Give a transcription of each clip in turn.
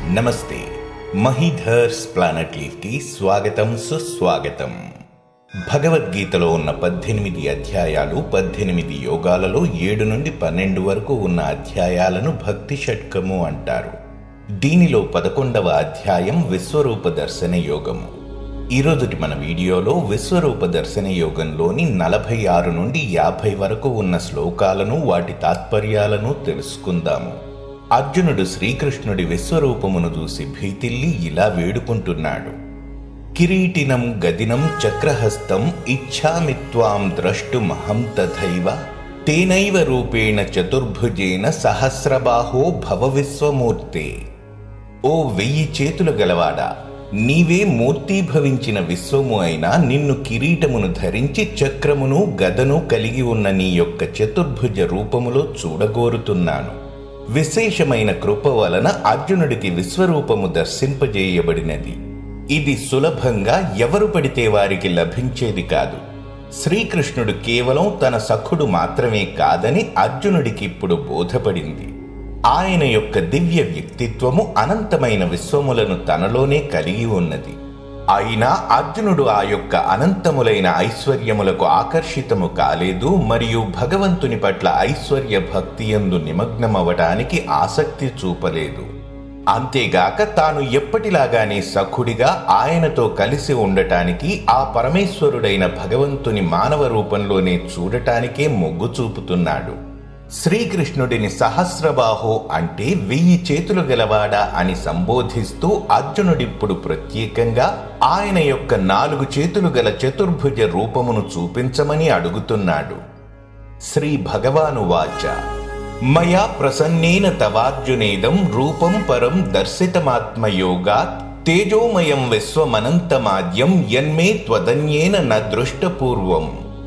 నమస్తే మహీధర్స్ ప్లానెట్ లీఫ్కి స్వాగతం సుస్వాగతం భగవద్గీతలో ఉన్న పద్దెనిమిది అధ్యాయాలు పద్దెనిమిది యోగాలలో ఏడు నుండి పన్నెండు వరకు ఉన్న అధ్యాయాలను భక్తి షట్కము అంటారు దీనిలో పదకొండవ అధ్యాయం విశ్వరూప దర్శన యోగము ఈరోజుటి మన వీడియోలో విశ్వరూప దర్శన యోగంలోని నలభై ఆరు నుండి యాభై వరకు ఉన్న శ్లోకాలను వాటి తాత్పర్యాలను తెలుసుకుందాము అర్జునుడు శ్రీకృష్ణుడి విశ్వరూపమును చూసి భీతిల్లి ఇలా వేడుకుంటున్నాడు కిరీటినం గదినం చక్రహస్తం ఇచ్ఛామిత్వాం ద్రష్టుమహం తథైవ తేనైవ రూపేణ చతుర్భుజేన సహస్రబాహో భవ విశ్వమూర్తే ఓ వెయ్యి చేతులు గలవాడా నీవే మూర్తీభవించిన విశ్వము అయినా నిన్ను కిరీటమును ధరించి చక్రమును గదను కలిగి ఉన్న నీ యొక్క చతుర్భుజ రూపములో చూడగోరుతున్నాను విశేషమైన కృప వలన అర్జునుడికి విశ్వరూపము దర్శింపజేయబడినది ఇది సులభంగా ఎవరు పడితే వారికి లభించేది కాదు శ్రీకృష్ణుడు కేవలం తన సఖుడు మాత్రమే కాదని అర్జునుడికి ఇప్పుడు బోధపడింది ఆయన యొక్క దివ్య వ్యక్తిత్వము అనంతమైన విశ్వములను తనలోనే కలిగి ఉన్నది అయినా అర్జునుడు ఆ యొక్క అనంతములైన ఐశ్వర్యములకు ఆకర్షితము కాలేదు మరియు భగవంతుని పట్ల ఐశ్వర్య భక్తి యందు నిమగ్నమవటానికి ఆసక్తి చూపలేదు అంతేగాక తాను ఎప్పటిలాగానే సఖుడిగా ఆయనతో కలిసి ఉండటానికి ఆ పరమేశ్వరుడైన భగవంతుని మానవ రూపంలోనే చూడటానికే మొగ్గు చూపుతున్నాడు శ్రీకృష్ణుడిని సహస్రబాహో అంటే వెయ్యి చేతులు గలవాడా అని సంబోధిస్తూ అర్జునుడిప్పుడు ప్రత్యేకంగా ఆయన యొక్క నాలుగు చేతులు గల చతుర్భుజ రూపమును చూపించమని అడుగుతున్నాడు శ్రీ భగవాను వాచ మయా ప్రసన్నేన తవార్జునేదం రూపం పరం దర్శితమాత్మయోగాత్ తేజోమయం విశ్వమనంతమాద్యం యన్మే త్వదన్యేన న దృష్టపూర్వం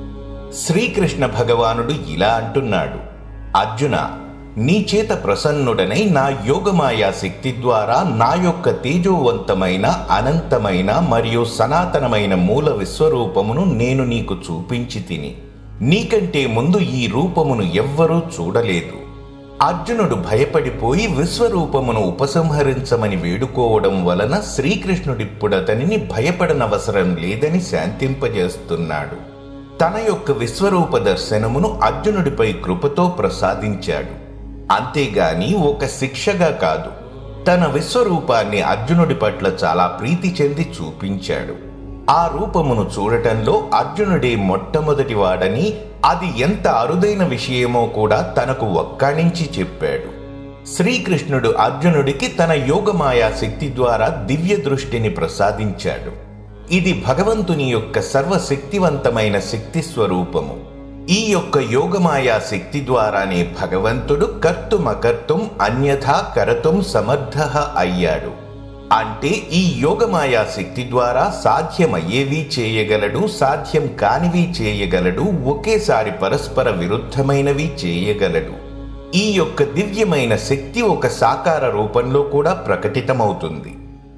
శ్రీకృష్ణ భగవానుడు ఇలా అంటున్నాడు అర్జున నీ చేత ప్రసన్నుడనై నా యోగమాయా శక్తి ద్వారా నా యొక్క తేజోవంతమైన అనంతమైన మరియు సనాతనమైన మూల విశ్వరూపమును నేను నీకు చూపించి తిని నీకంటే ముందు ఈ రూపమును ఎవ్వరూ చూడలేదు అర్జునుడు భయపడిపోయి విశ్వరూపమును ఉపసంహరించమని వేడుకోవడం వలన శ్రీకృష్ణుడిప్పుడు అతనిని భయపడనవసరం లేదని శాంతింపజేస్తున్నాడు తన యొక్క విశ్వరూప దర్శనమును అర్జునుడిపై కృపతో ప్రసాదించాడు అంతేగాని ఒక శిక్షగా కాదు తన విశ్వరూపాన్ని అర్జునుడి పట్ల చాలా ప్రీతి చెంది చూపించాడు ఆ రూపమును చూడటంలో అర్జునుడే మొట్టమొదటి వాడని అది ఎంత అరుదైన విషయమో కూడా తనకు ఒక్కాణించి చెప్పాడు శ్రీకృష్ణుడు అర్జునుడికి తన యోగమాయా శక్తి ద్వారా దివ్య దృష్టిని ప్రసాదించాడు ఇది భగవంతుని యొక్క సర్వశక్తివంతమైన శక్తి స్వరూపము ఈ యొక్క యోగమాయా శక్తి ద్వారానే భగవంతుడు కర్తుమకర్తుం అన్యథా కరతుం సమర్థ అయ్యాడు అంటే ఈ యోగమాయా శక్తి ద్వారా సాధ్యమయ్యేవి చేయగలడు సాధ్యం కానివి చేయగలడు ఒకేసారి పరస్పర విరుద్ధమైనవి చేయగలడు ఈ యొక్క దివ్యమైన శక్తి ఒక సాకార రూపంలో కూడా ప్రకటితమవుతుంది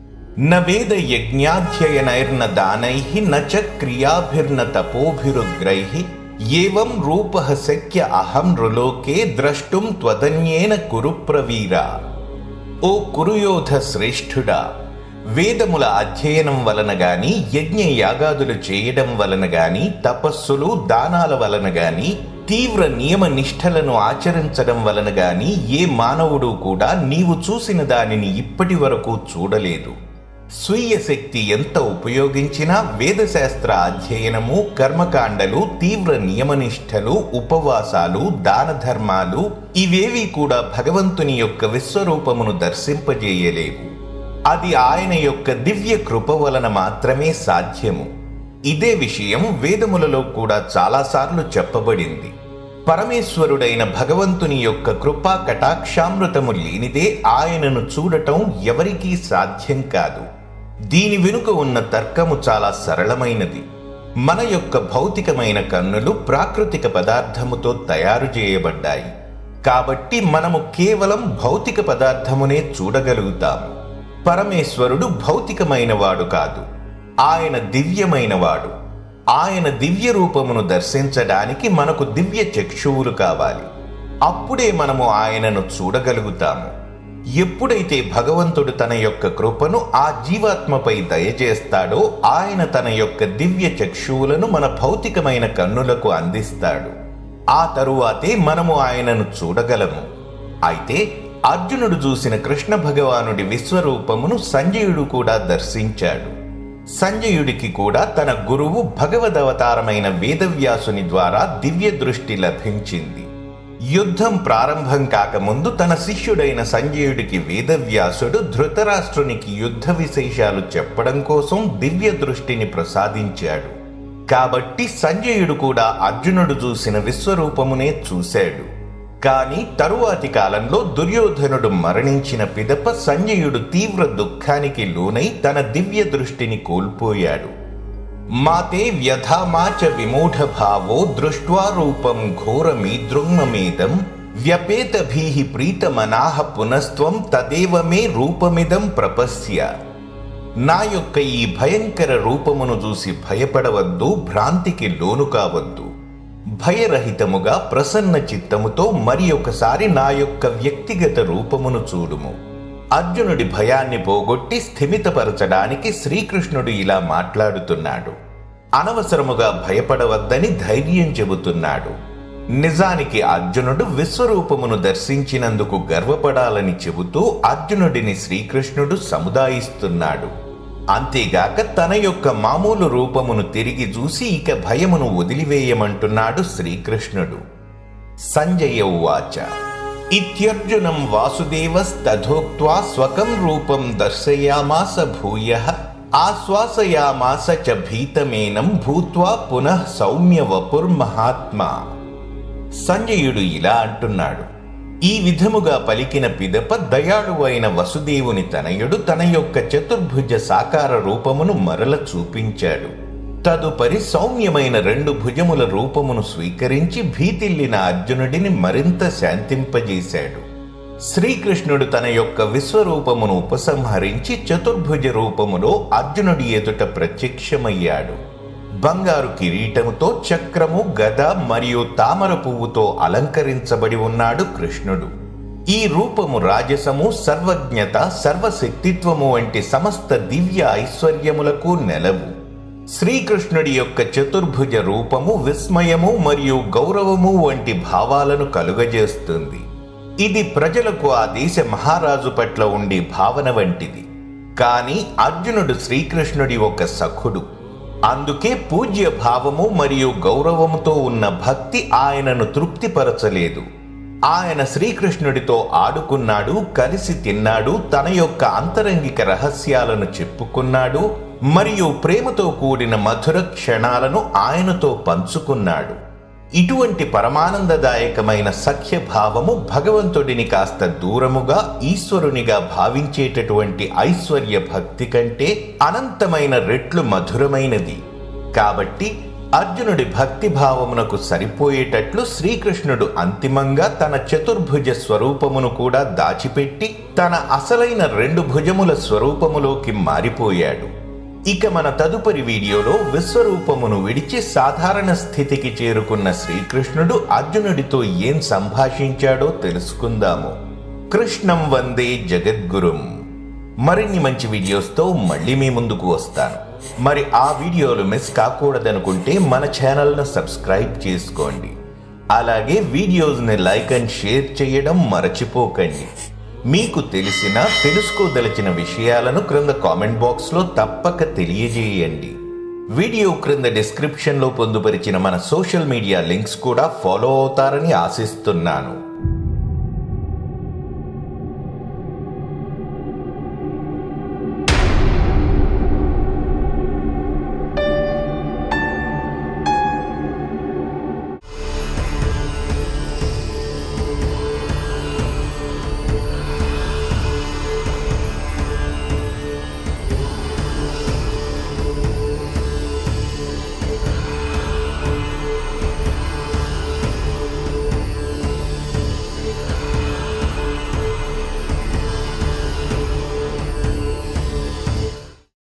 న వేద యజ్ఞాధ్యయనైర్న దానై న చ క్రియాభిర్న తపోభిరుగ్రై ఏవం రూప శక్య అహం నృలోకే ద్రష్టుం త్వదన్యేన కురు ప్రవీరా ఓ కురుయోధ శ్రేష్ఠుడా వేదముల అధ్యయనం వలన గాని యజ్ఞ యాగాదులు చేయడం వలన గాని తపస్సులు దానాల వలన గాని తీవ్ర నియమ నిష్ఠలను ఆచరించడం వలన గాని ఏ మానవుడు కూడా నీవు చూసిన దానిని ఇప్పటి వరకు చూడలేదు స్వీయ శక్తి ఎంత ఉపయోగించినా వేదశాస్త్ర అధ్యయనము కర్మకాండలు తీవ్ర నియమనిష్టలు ఉపవాసాలు దాన ధర్మాలు ఇవేవి కూడా భగవంతుని యొక్క విశ్వరూపమును దర్శింపజేయలేవు అది ఆయన యొక్క దివ్య కృప వలన మాత్రమే సాధ్యము ఇదే విషయం వేదములలో కూడా చాలాసార్లు చెప్పబడింది పరమేశ్వరుడైన భగవంతుని యొక్క కృపా కటాక్షామృతము లేనిదే ఆయనను చూడటం ఎవరికీ సాధ్యం కాదు దీని వెనుక ఉన్న తర్కము చాలా సరళమైనది మన యొక్క భౌతికమైన కన్నులు ప్రాకృతిక పదార్థముతో తయారు చేయబడ్డాయి కాబట్టి మనము కేవలం భౌతిక పదార్థమునే చూడగలుగుతాము పరమేశ్వరుడు భౌతికమైన వాడు కాదు ఆయన దివ్యమైన వాడు ఆయన దివ్య రూపమును దర్శించడానికి మనకు దివ్య చక్షువులు కావాలి అప్పుడే మనము ఆయనను చూడగలుగుతాము ఎప్పుడైతే భగవంతుడు తన యొక్క కృపను ఆ జీవాత్మపై దయచేస్తాడో ఆయన తన యొక్క దివ్య చక్షువులను మన భౌతికమైన కన్నులకు అందిస్తాడు ఆ తరువాతే మనము ఆయనను చూడగలము అయితే అర్జునుడు చూసిన కృష్ణ భగవానుడి విశ్వరూపమును సంజయుడు కూడా దర్శించాడు సంజయుడికి కూడా తన గురువు భగవదవతారమైన వేదవ్యాసుని ద్వారా దివ్య దృష్టి లభించింది యుద్ధం ప్రారంభం కాకముందు తన శిష్యుడైన సంజయుడికి వేదవ్యాసుడు ధృతరాష్ట్రునికి యుద్ధ విశేషాలు చెప్పడం కోసం దివ్య దృష్టిని ప్రసాదించాడు కాబట్టి సంజయుడు కూడా అర్జునుడు చూసిన విశ్వరూపమునే చూశాడు కాని తరువాతి కాలంలో దుర్యోధనుడు మరణించిన పిదప సంజయుడు తీవ్ర దుఃఖానికి లోనై తన దివ్య దృష్టిని కోల్పోయాడు మాతే వ్యథామాచ విమూఢ భావో దృష్ట్వా రూపం ఘోరమీదృంగమేదం వ్యపేతభీ ప్రీతమనాహ పునస్త్వం తదేవ మే రూపమిదం ప్రపశ్య నా యొక్క ఈ భయంకర రూపమును చూసి భయపడవద్దు భ్రాంతికి లోను కావద్దు భయరహితముగా ప్రసన్న చిత్తముతో మరి ఒకసారి నా యొక్క వ్యక్తిగత రూపమును చూడుము అర్జునుడి భయాన్ని పోగొట్టి స్థిమితపరచడానికి శ్రీకృష్ణుడు ఇలా మాట్లాడుతున్నాడు అనవసరముగా భయపడవద్దని ధైర్యం చెబుతున్నాడు నిజానికి అర్జునుడు విశ్వరూపమును దర్శించినందుకు గర్వపడాలని చెబుతూ అర్జునుడిని శ్రీకృష్ణుడు సముదాయిస్తున్నాడు అంతేగాక తన యొక్క మామూలు రూపమును తిరిగి చూసి ఇక భయమును వదిలివేయమంటున్నాడు శ్రీకృష్ణుడు సంజయ ఉవాచ ఇత్యర్జునం వాసుదేవస్తథోక్త్వా స్వకం రూపం దర్శయామాస భూయ ఆశ్వాసయామాస చ భీతమేనం భూత్వా పునః సౌమ్య వపుర్మహాత్మా సంజయుడు ఇలా అంటున్నాడు ఈ విధముగా పలికిన పిదప దయాళువైన వసుదేవుని తనయుడు తన యొక్క చతుర్భుజ సాకార రూపమును మరల చూపించాడు తదుపరి సౌమ్యమైన రెండు భుజముల రూపమును స్వీకరించి భీతిల్లిన అర్జునుడిని మరింత శాంతింపజేశాడు శ్రీకృష్ణుడు తన యొక్క విశ్వరూపమును ఉపసంహరించి చతుర్భుజ రూపములో అర్జునుడి ఎదుట ప్రత్యక్షమయ్యాడు బంగారు కిరీటముతో చక్రము గద మరియు తామర పువ్వుతో అలంకరించబడి ఉన్నాడు కృష్ణుడు ఈ రూపము రాజసము సర్వజ్ఞత సర్వశక్తిత్వము వంటి సమస్త దివ్య ఐశ్వర్యములకు నెలవు శ్రీకృష్ణుడి యొక్క చతుర్భుజ రూపము విస్మయము మరియు గౌరవము వంటి భావాలను కలుగజేస్తుంది ఇది ప్రజలకు ఆ దేశ మహారాజు పట్ల ఉండే భావన వంటిది కాని అర్జునుడు శ్రీకృష్ణుడి ఒక సఖుడు అందుకే పూజ్య భావము మరియు గౌరవముతో ఉన్న భక్తి ఆయనను తృప్తిపరచలేదు ఆయన శ్రీకృష్ణుడితో ఆడుకున్నాడు కలిసి తిన్నాడు తన యొక్క అంతరంగిక రహస్యాలను చెప్పుకున్నాడు మరియు ప్రేమతో కూడిన మధుర క్షణాలను ఆయనతో పంచుకున్నాడు ఇటువంటి పరమానందదాయకమైన సఖ్య భావము భగవంతుడిని కాస్త దూరముగా ఈశ్వరునిగా భావించేటటువంటి ఐశ్వర్య భక్తి కంటే అనంతమైన రెట్లు మధురమైనది కాబట్టి అర్జునుడి భక్తి భావమునకు సరిపోయేటట్లు శ్రీకృష్ణుడు అంతిమంగా తన చతుర్భుజ స్వరూపమును కూడా దాచిపెట్టి తన అసలైన రెండు భుజముల స్వరూపములోకి మారిపోయాడు ఇక మన తదుపరి వీడియోలో విశ్వరూపమును విడిచి సాధారణ స్థితికి చేరుకున్న శ్రీకృష్ణుడు అర్జునుడితో ఏం సంభాషించాడో తెలుసుకుందాము కృష్ణం వందే జగద్గురుం మరిన్ని మంచి వీడియోస్తో మళ్ళీ మీ ముందుకు వస్తాను మరి ఆ వీడియోలు మిస్ కాకూడదనుకుంటే మన ఛానల్ను సబ్స్క్రైబ్ చేసుకోండి అలాగే వీడియోస్ని లైక్ అండ్ షేర్ చేయడం మరచిపోకండి మీకు తెలిసిన తెలుసుకోదలిచిన విషయాలను క్రింద కామెంట్ బాక్స్లో తప్పక తెలియజేయండి వీడియో క్రింద డిస్క్రిప్షన్లో పొందుపరిచిన మన సోషల్ మీడియా లింక్స్ కూడా ఫాలో అవుతారని ఆశిస్తున్నాను